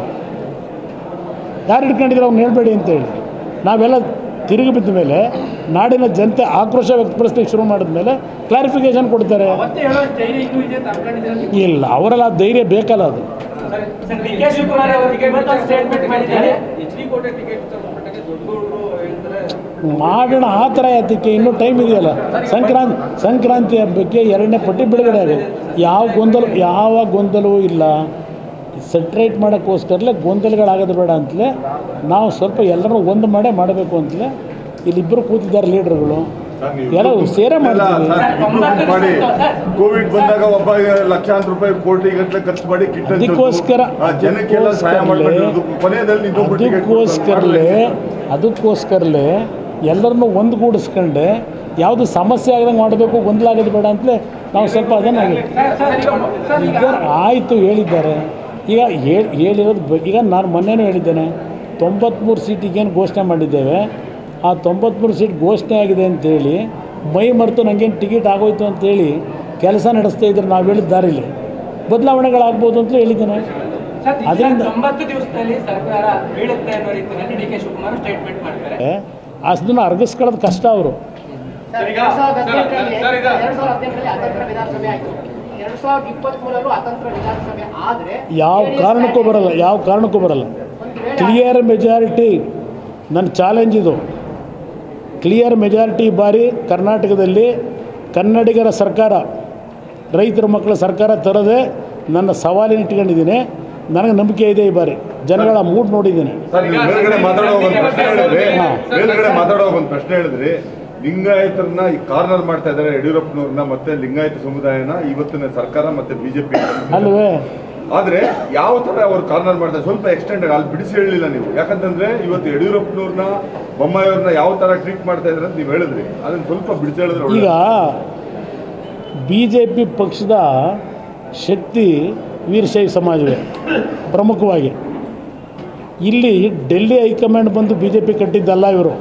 ಯಾರು ಹಿಡ್ಕೊಂಡಿದ್ರೆ ಅವ್ನು ಹೇಳ್ಬೇಡಿ ಅಂತೇಳಿ ನಾವೆಲ್ಲ ತಿರುಗಿ ಬಿದ್ದ ಮೇಲೆ ನಾಡಿನ ಜನತೆ ಆಕ್ರೋಶ ವ್ಯಕ್ತಪಡಿಸ್ಲಿಕ್ಕೆ ಶುರು ಮಾಡಿದ ಮೇಲೆ ಕ್ಲಾರಿಫಿಕೇಶನ್ ಕೊಡ್ತಾರೆ ಅವತ್ತೇ ಹೇಳೋ ಧೈರ್ಯ ಇದು ಇದೆ ಅಂತ ಅನ್ಕೊಂಡಿದ್ದೀರ ಇಲ್ಲ ಅವರೆಲ್ಲ ಆ ಧೈರ್ಯ ಬೇಕಲ್ಲ ಅದು ಡಿ ಕೆ ಶಿವಕುಮಾರ್ ಅವರಿಗೆ ಇವತ್ತೊಂದು ಸ್ಟೇಟ್ಮೆಂಟ್ ಮಾಡಿದ್ದಾರೆ ಎಚ್ ಡಿ ಕೋಟೆ ಟಿಕೆಟ್ ಮಟ್ಟಿಗೆ ದೊಡ್ಡಗೌಡರು ಹೇಳ್ತಾರೆ ಮಾಡೋಣ ಆ ಥರ ಯಾತಕ್ಕೆ ಇನ್ನೂ ಟೈಮ್ ಇದೆಯಲ್ಲ ಸಂಕ್ರಾಂತಿ ಸಂಕ್ರಾಂತಿ ಹಬ್ಬಕ್ಕೆ ಎರಡನೇ ಪಟ್ಟಿ ಬಿಡುಗಡೆ ಆಗಿದೆ ಯಾವ ಗೊಂದಲ ಯಾವ ಗೊಂದಲವೂ ಇಲ್ಲ ಸೆಟ್ರೇಟ್ ಮಾಡೋಕ್ಕೋಸ್ಕರಲೇ ಗೊಂದಲಗಳಾಗೋದು ಬೇಡ ಅಂತಲೇ ನಾವು ಸ್ವಲ್ಪ ಎಲ್ಲರೂ ಒಂದು ಮಾಡೇ ಮಾಡಬೇಕು ಅಂತಲೇ ಇಲ್ಲಿಬ್ಬರು ಕೂತಿದ್ದಾರೆ ಲೀಡ್ರ್ಗಳು ಸರ್, ನೀವು ಎಲ್ಲ ಸೇರೇ ಇಲ್ಲ, ಮಾಡ್ತೀವಿ ಸರ್, ಇಬ್ರು ಮಾಡಿ ಕೋವಿಡ್ ಬಂದಾಗ ಒಬ್ಬ ಲಕ್ಷಾಂತರ ರೂಪಾಯಿ ಕೋಟಿ ಗಟ್ಟಲೆ ಖರ್ಚು ಮಾಡಿ ಕಿಟ್ ಹಂಚೋದು. ಅದಕ್ಕೋಸ್ಕರ ಆ, ಜನಕ್ಕೆಲ್ಲ ಸಹಾಯ ಮಾಡ್ಕೊಂಡಿರೋದು ಕೊನೆಯಲ್ಲಿ ಇನ್ನೊಬ್ರು ticket ಅದಕ್ಕೋಸ್ಕರಲೇ ಅದಕ್ಕೋಸ್ಕರಲೇ ಎಲ್ಲರನ್ನೂ ಒಂದುಗೂಡಿಸ್ಕೊಂಡೆ ಯಾವುದು ಸಮಸ್ಯೆ ಆಗದಂಗೆ ಮಾಡಬೇಕು ಗೊಂದಲ ಆಗೋದು ಬೇಡ ಅಂತಲೇ ನಾವು ಸ್ವಲ್ಪ ಅದನ್ನು ಸರ್ ಸರ್ ಈಗ ಸರ್ ಈಗ ಈಗ ಆಯಿತು ಹೇಳಿದ್ದಾರೆ ಈಗ ಹೇಳಿ ಹೇಳಿರೋದು ಬ- ಈಗ ನಾನು ಮೊನ್ನೆನೂ ಹೇಳಿದ್ದೇನೆ ತೊಂಬತ್ಮೂರು ಸೀಟಿಗೇನು ಘೋಷಣೆ ಮಾಡಿದ್ದೇವೆ ಆ ತೊಂಬತ್ಮೂರು ಸೀಟ್ ಘೋಷಣೆ ಆಗಿದೆ ಅಂತೇಳಿ ಮೈ ಮರೆತು ನನಗೇನು ಟಿಕೆಟ್ ಆಗೋಯ್ತು ಅಂತೇಳಿ ಕೆಲಸ ನಡೆಸ್ತಾ ಇದ್ರೆ ನಾವು ಹೇಳಿದ ದಾರಿಲಿ ಬದಲಾವಣೆಗಳಾಗ್ಬೋದು ಅಂತ ಹೇಳಿದ್ದೇನೆ ಸರ್ ಈಗ ಅದರಿಂದ- ತೊಂಬತ್ತು ದಿವಸದಲ್ಲಿ ಸರ್ಕಾರ ಬೀಳುತ್ತೆ ಅನ್ನೋ ರೀತಿಯಲ್ಲಿ ಡಿ ಕೆ ಶಿವಕುಮಾರ್ ಸ್ಟೇಟ್ಮೆಂಟ್ ಮಾಡ್ತಾರೆ ಅದನ್ನು ಅರ್ಗಿಸ್ಕೊಳ್ಳೋದು ಕಷ್ಟ ಅವರು ಸರ್, ಈಗ- ಎರಡ್ ಸಾವಿರದ ಸರ್, ಹದಿನೆಂಟರಲ್ಲಿ ಸರ್, ಈಗ- ಎರಡ್ ಸಾವಿರದ ಹದಿನೆಂಟರಲ್ಲಿ ಅತಂತ್ರ ವಿಧಾನಸಭೆ ಆಯ್ತು ಎರಡ್ ಸಾವಿರದ ಇಪ್ಪತ್ಮೂರಲ್ಲೂ ಅತಂತ್ರ ವಿಧಾನಸಭೆ ಆದ್ರೆ ಯಾವ JDS ಕಾರಣಕ್ಕೂ ಬರಲ್ಲ ಯಾವ ಕಾರಣಕ್ಕೂ ಬರಲ್ಲ ಒಂದು ವೇಳೆ ಕ್ಲಿಯರ್ ಮೆಜಾರಿಟಿ ನನ್ನ ಚಾಲೆಂಜ್ ಇದು ಕ್ಲಿಯರ್ ಮೆಜಾರಿಟಿ ಬಾರಿ ಕರ್ನಾಟಕದಲ್ಲಿ ಕನ್ನಡಿಗರ ಸರ್ಕಾರ ರೈತರ ಮಕ್ಕಳ ಸರ್ಕಾರ ತರದೆ ನನ್ನ ಸವಾಲಿನ ಇಟ್ಕೊಂಡಿದ್ದೀನಿ ನನಗೆ ನಂಬಿಕೆ ಇದೆ ಈ ಬಾರಿ ಜನಗಳ ಮೂಡ್ ನೋಡಿದ್ದೀನಿ ಸರ್ ನೀವು ಮೇಲ್ಗಡೆ ಮಾತಾಡೋ ಒಂದು ಪ್ರಶ್ನೆ ಹೇಳಿದ್ರಿ ಹಾ. ಮೇಲ್ಗಡೆ ಮಾತಾಡೋ ಒಂದು ಪ್ರಶ್ನೆ ಹೇಳಿದ್ರಿ ಲಿಂಗಾಯತರನ್ನ ಈ ಕಾರ್ನರ್ ಮಾಡ್ತಾ ಇದ್ದಾರೆ ಯಡಿಯೂರಪ್ಪನವ್ರನ್ನ ಮತ್ತೆ ಲಿಂಗಾಯತ ಸಮುದಾಯನ ಇವತ್ತಿನ ಸರ್ಕಾರ ಮತ್ತೆ ಬಿಜೆಪಿ ಅಲ್ವೇ ಆದ್ರೆ ಯಾವ ತರ ಅವ್ರು ಕಾರ್ನರ್ ಮಾಡ್ತಾರೆ ಸ್ವಲ್ಪ ಎಕ್ಸ್ಟೆಂಡ್ ಅಲ್ಲಿ ಬಿಡಿಸಿ ಹೇಳಲಿಲ್ಲ ನೀವು ಯಾಕಂತಂದ್ರೆ ಇವತ್ತು ಯಡಿಯೂರಪ್ಪನವ್ರನ್ನ ಬೊಮ್ಮಾಯಿಯವ್ರನ್ನ ಯಾವ ತರ ಟ್ರೀಟ್ ಮಾಡ್ತಾ ಇದ್ದಾರೆ ಅಂತ ನೀವು ಹೇಳಿದ್ರಿ ಅದನ್ನ ಸ್ವಲ್ಪ ಬಿಡಿಸಿ ಹೇಳಿದ್ರೆ ಈಗ ಒಳ್ಳೆದು. ಬಿ ಜೆ ಪಿ ಪಕ್ಷದ ಶಕ್ತಿ ವೀರಶೈವ ಸಮಾಜವೇ ಪ್ರಮುಖವಾಗಿ ಇಲ್ಲಿ ಡೆಲ್ಲಿ ಹೈಕಮಾಂಡ್ ಬಂದು ಬಿ ಜೆ ಪಿ ಕಟ್ಟಿದ್ದಲ್ಲ ಇವರು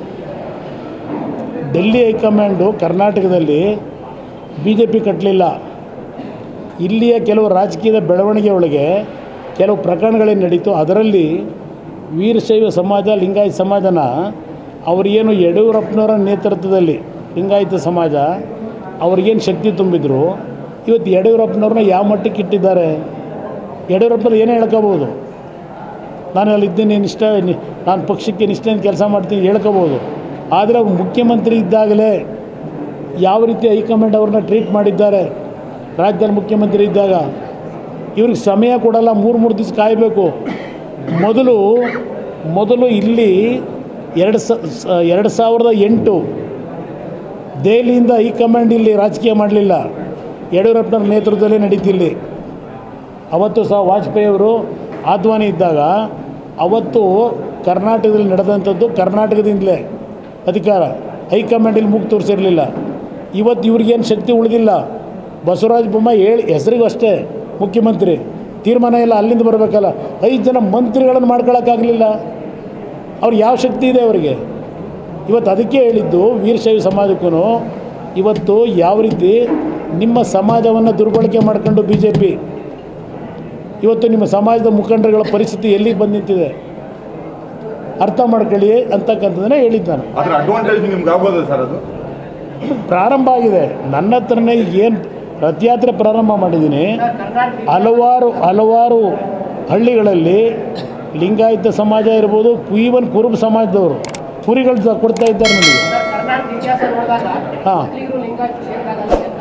ಡೆಲ್ಲಿ ಹೈಕಮಾಂಡು ಕರ್ನಾಟಕದಲ್ಲಿ ಬಿ ಜೆ ಪಿ ಕಟ್ಟಲಿಲ್ಲ ಇಲ್ಲಿಯ ಕೆಲವು ರಾಜಕೀಯದ ಬೆಳವಣಿಗೆ ಒಳಗೆ ಕೆಲವು ಪ್ರಕರಣಗಳೇನು ನಡೀತು ಅದರಲ್ಲಿ ವೀರಶೈವ ಸಮಾಜ ಲಿಂಗಾಯತ ಸಮಾಜನ ಅವರಿಗೇನು ಯಡಿಯೂರಪ್ಪನವರ ನೇತೃತ್ವದಲ್ಲಿ ಲಿಂಗಾಯತ ಸಮಾಜ ಅವ್ರಿಗೇನು ಶಕ್ತಿ ತುಂಬಿದ್ರು ಇವತ್ತು ಯಡಿಯೂರಪ್ಪನವ್ರನ್ನ ಯಾವ ಮಟ್ಟಕ್ಕೆ ಇಟ್ಟಿದ್ದಾರೆ ಯಡಿಯೂರಪ್ಪನವ್ರು ಏನೇ ಹೇಳ್ಕೋಬೋದು ನಾನು ಅಲ್ಲಿ ಇದ್ದೀನಿ ನಿಷ್ಠ ನಿ- ನಾನು ಪಕ್ಷಕ್ಕೆ ನಿಷ್ಠೆಯಿಂದ ಕೆಲಸ ಮಾಡ್ತೀನಿ ಹೇಳ್ಕೋಬೋದು ಆದರೆ ಅವ್ರು ಮುಖ್ಯಮಂತ್ರಿ ಇದ್ದಾಗಲೇ ಯಾವ ರೀತಿ ಹೈಕಮಾಂಡ್ ಅವ್ರನ್ನ ಟ್ರೀಟ್ ಮಾಡಿದ್ದಾರೆ ರಾಜ್ಯದಲ್ಲಿ ಮುಖ್ಯಮಂತ್ರಿ ಇದ್ದಾಗ ಇವ್ರಿಗೆ ಸಮಯ ಕೊಡಲ್ಲ ಮೂರು ಮೂರು ದಿವಸ ಕಾಯಬೇಕು ಮೊದಲು ಮೊದಲು ಇಲ್ಲಿ ಎರಡು ಸ ಸ- ಎರಡು ಸಾವಿರದ ಎಂಟು ದೆಹಲಿಯಿಂದ ಹೈಕಮಾಂಡ್ ಇಲ್ಲಿ ರಾಜಕೀಯ ಮಾಡಲಿಲ್ಲ ಯಡಿಯೂರಪ್ಪನವ್ರ ನೇತೃತ್ವದಲ್ಲೇ ನಡೀತಿಲ್ಲಿ ಅವತ್ತು ಸಹ ವಾಜಪೇಯಿ ಅವರು ಆದ್ವಾನಿ ಇದ್ದಾಗ ಅವತ್ತು ಕರ್ನಾಟಕದಲ್ಲಿ ನಡೆದಂಥದ್ದು ಕರ್ನಾಟಕದಿಂದಲೇ ಅಧಿಕಾರ ಹೈಕಮಾಂಡ್ ಇಲ್ಲಿ ಮುಗ್ ತೋರಿಸಿರಲಿಲ್ಲ ಇವತ್ತು ಇವ್ರಿಗೇನು ಶಕ್ತಿ ಉಳಿದಿಲ್ಲ ಬಸವರಾಜ ಬೊಮ್ಮಾಯಿ ಹೇಳಿ ಹೆಸರಿಗೂ ಅಷ್ಟೇ ಮುಖ್ಯಮಂತ್ರಿ ತೀರ್ಮಾನ ಎಲ್ಲ ಅಲ್ಲಿಂದ ಬರಬೇಕಲ್ಲ ಐದು ಜನ ಮಂತ್ರಿಗಳನ್ನು ಮಾಡ್ಕೊಳಕ್ಕಾಗಲಿಲ್ಲ ಅವ್ರು ಯಾವ ಶಕ್ತಿ ಇದೆ ಅವರಿಗೆ ಇವತ್ತು ಅದಕ್ಕೆ ಹೇಳಿದ್ದು ವೀರಶೈವ ಸಮಾಜಕ್ಕೂ ಇವತ್ತು ಯಾವ ರೀತಿ ನಿಮ್ಮ ಸಮಾಜವನ್ನು ದುರ್ಬಳಕೆ ಮಾಡ್ಕೊಂಡು ಬಿ ಜೆ ಪಿ ಇವತ್ತು ನಿಮ್ಮ ಸಮಾಜದ ಮುಖಂಡರುಗಳ ಪರಿಸ್ಥಿತಿ ಎಲ್ಲಿಗೆ ಬಂದು ನಿಂತಿದೆ ಅರ್ಥ ಮಾಡ್ಕೊಳ್ಳಿ ಅಂತಕ್ಕಂಥದ್ದನ್ನೇ ಹೇಳಿದ್ದು ನಾನು ಅದ್ರ ಅಡ್ವಾಂಟೇಜ್ ನಿಮ್ಗೆ ಆಗ್ಬೋದ ಸರ್ ಅದು ಪ್ರಾರಂಭ ಆಗಿದೆ ನನ್ನ ಹತ್ರನೇ ಏನು ರಥಯಾತ್ರೆ ಪ್ರಾರಂಭ ಮಾಡಿದ್ದೀನಿ ಸರ್, ಕರ್ನಾಟಕ ಹಲವಾರು ಹಲವಾರು ಹಳ್ಳಿಗಳಲ್ಲಿ ಲಿಂಗಾಯತ ಸಮಾಜ ಇರ್ಬೋದು ಈವನ್ ಕುರುಬ ಸಮಾಜದವರು ಕುರಿಗಳು ತ- ಕೊಡ್ತಾ ಇದ್ದಾರೆ ನನಗೆ ಸರ್, ಕರ್ನಾಟಕ ಇತಿಹಾಸ ನೋಡಿದಾಗ ಹಾ. ಮುಸ್ಲಿಮರು ಲಿಂಗಾಯತ ಸೇರಿದಾಗ